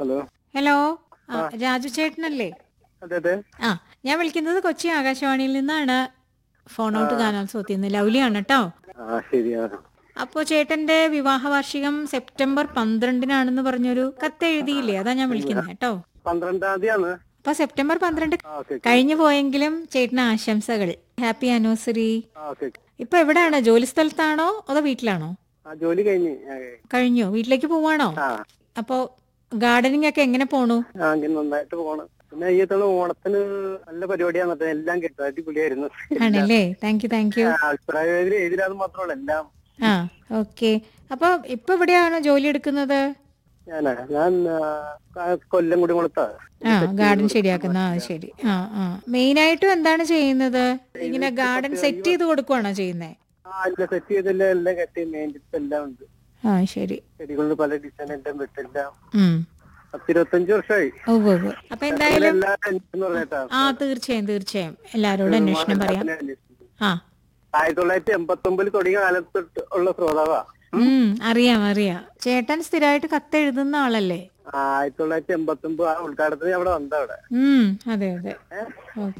Hello hello ആ, രാജു ചേട്ടനല്ലേ അതെ അതെ ആ ഞാൻ വിളിക്കുന്നത് കൊച്ചി ആകാശവാണിയിൽ നിന്നാണ് ഫോൺ ഔട്ട് ഗാനോത്സവത്തിൽ നിന്ന് ലൗലിയാണ് കേട്ടോ ആ ശരിയാ അപ്പോൾ ചേട്ടന്റെ വിവാഹ വാർഷികം സെപ്റ്റംബർ പന്ത്രണ്ടിനാണെന്ന് പറഞ്ഞൊരു കത്ത് എഴുതിയില്ലേ അതാ ഞാൻ വിളിക്കുന്നത് കേട്ടോ പന്ത്രണ്ടാം തീയതിയാണ് അപ്പൊ സെപ്റ്റംബർ പന്ത്രണ്ട് ആ ഓക്കെ കഴിഞ്ഞു പോയെങ്കിലും ചേട്ടന് ആശംസകൾ ഹാപ്പി ആനിവേഴ്സറി ആ ഓക്കെ ഇപ്പൊ എവിടെയാണ് ജോലി സ്ഥലത്താണോ അതോ വീട്ടിലാണോ ആ ജോലി കഴിഞ്ഞ് ആ, കഴിഞ്ഞോ വീട്ടിലേക്ക് പോവാണോ ആ അപ്പോ ഗാർഡനിങ് ഒക്കെ എങ്ങനെ പോണു ആ അങ്ങനെ നന്നായിട്ട് പോണം പിന്നെ ഈ തവണ ഓണത്തിന് നല്ല പരിപാടിയാണ് അത് എല്ലാം കിട്ടും അടിപൊളിയായിരുന്നു ആണല്ലേ താങ്ക് യു താങ്ക് യു ആ, അഭിപ്രായം എഴുതിരാന്ന് മാത്രമല്ല എല്ലാം ആ ഓക്കെ അപ്പൊ ഇപ്പൊ എവിടെയാണ് ജോലി എടുക്കുന്നത് ഞാനാ ഞാൻ ആ, ക- കൊല്ലം കൂടി കൊടുത്താ ആ ഗാർഡൻ ശരിയാക്കുന്ന ആ ശരി ആ ആ മെയിൻ ആയിട്ടും എന്താണ് ചെയ്യുന്നത് ഇങ്ങനെ ഗാർഡൻ സെറ്റ് ചെയ്ത് കൊടുക്കുവാണോ ചെയ്യുന്നേ ആ എല്ലാം സെറ്റ് ചെയ്തില്ല എല്ലാം കെട്ടി മെയിൻ്റെസ് എല്ലാം ഉണ്ട് ആ ശരി ചെടികളുടെ പല ഡിസൈൻ എല്ലാം വിട്ടെല്ലാം ഉം പത്തിരുപത്തഞ്ച് വർഷമായി ഉവ്വ് ഉവ്വ്. അപ്പൊ എന്തായാലും എല്ലാം എന്ന് പറഞ്ഞിട്ടാ ആ തീർച്ചയായും തീർച്ചയായും എല്ലാരോടും അന്വേഷണം പറയാം ആ ആയിരത്തി തൊള്ളായിരത്തി എൺപത്തി ഒമ്പതിൽ തുടങ്ങിയ കാലത്ത് തൊട്ട് ഉള്ള ശ്രോതാവാ ഉം അറിയാം അറിയാം ചേട്ടൻ സ്ഥിരമായിട്ട് കത്ത് എഴുതുന്ന ആളല്ലേ ആയിരത്തി തൊള്ളായിരത്തി എൺപത്തി ഒമ്പത് ആ ഉദ്ഘാടനത്തിന് അവിടെ വന്നവിടെ ഉം അതെ അതെ ഏഹ് ഓക്കെ